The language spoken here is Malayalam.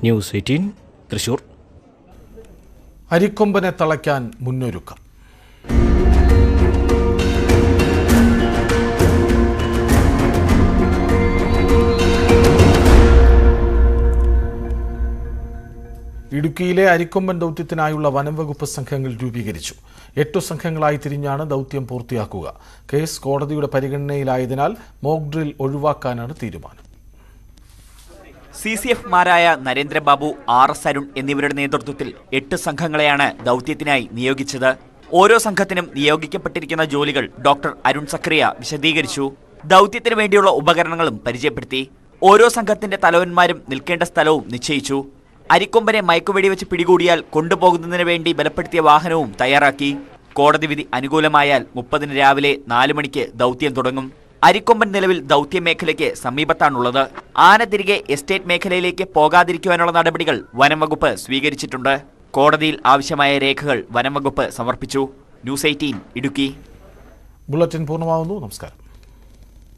ന്യൂസ് എയ്റ്റീൻ തൃശൂർ അരിക്കൊമ്പനെ തളയ്ക്കാൻ മുന്നൊരുക്കം ഇടുക്കിയിലെ അരിക്കൊമ്പൻ ദൗത്യത്തിനായുള്ള വനം വകുപ്പ് സംഘങ്ങൾ രൂപീകരിച്ചു എട്ടു സംഘങ്ങളായി തിരിഞ്ഞാണ് ദൗത്യം പൂർത്തിയാക്കുക കേസ് കോടതിയുടെ പരിഗണനയിലായതിനാൽ മോക്ക് ഡ്രിൽ ഒഴിവാക്കാനാണ് തീരുമാനം സി സി എഫ് മാരായ നരേന്ദ്രബാബു ആർ എസ് അരുൺ എന്നിവരുടെ നേതൃത്വത്തിൽ എട്ട് സംഘങ്ങളെയാണ് ദൗത്യത്തിനായി നിയോഗിച്ചത് ഓരോ സംഘത്തിനും നിയോഗിക്കപ്പെട്ടിരിക്കുന്ന ജോലികൾ ഡോക്ടർ അരുൺ സക്രിയ വിശദീകരിച്ചു ദൗത്യത്തിന് വേണ്ടിയുള്ള ഉപകരണങ്ങളും പരിചയപ്പെടുത്തി ഓരോ സംഘത്തിന്റെ തലവന്മാരും നിൽക്കേണ്ട സ്ഥലവും നിശ്ചയിച്ചു അരിക്കൊമ്പനെ മയക്കുവെടിവെച്ച് പിടികൂടിയാൽ കൊണ്ടുപോകുന്നതിന് വേണ്ടി ബലപ്പെടുത്തിയ വാഹനവും തയ്യാറാക്കി കോടതി വിധി അനുകൂലമായാൽ മുപ്പതിന് രാവിലെ നാല് മണിക്ക് ദൗത്യം തുടങ്ങും അരിക്കൊമ്പൻ നിലവിൽ ദൗത്യ മേഖലയ്ക്ക് സമീപത്താണുള്ളത് ആന തിരികെ എസ്റ്റേറ്റ് മേഖലയിലേക്ക് പോകാതിരിക്കുവാനുള്ള നടപടികൾ വനം വകുപ്പ് സ്വീകരിച്ചിട്ടുണ്ട് കോടതിയിൽ ആവശ്യമായ രേഖകൾ വനം വകുപ്പ് സമർപ്പിച്ചു ന്യൂസ് എയ്റ്റീൻ ഇടുക്കി ബുള്ളറ്റിൻ പൂർണ്ണമാകുന്നു നമസ്കാരം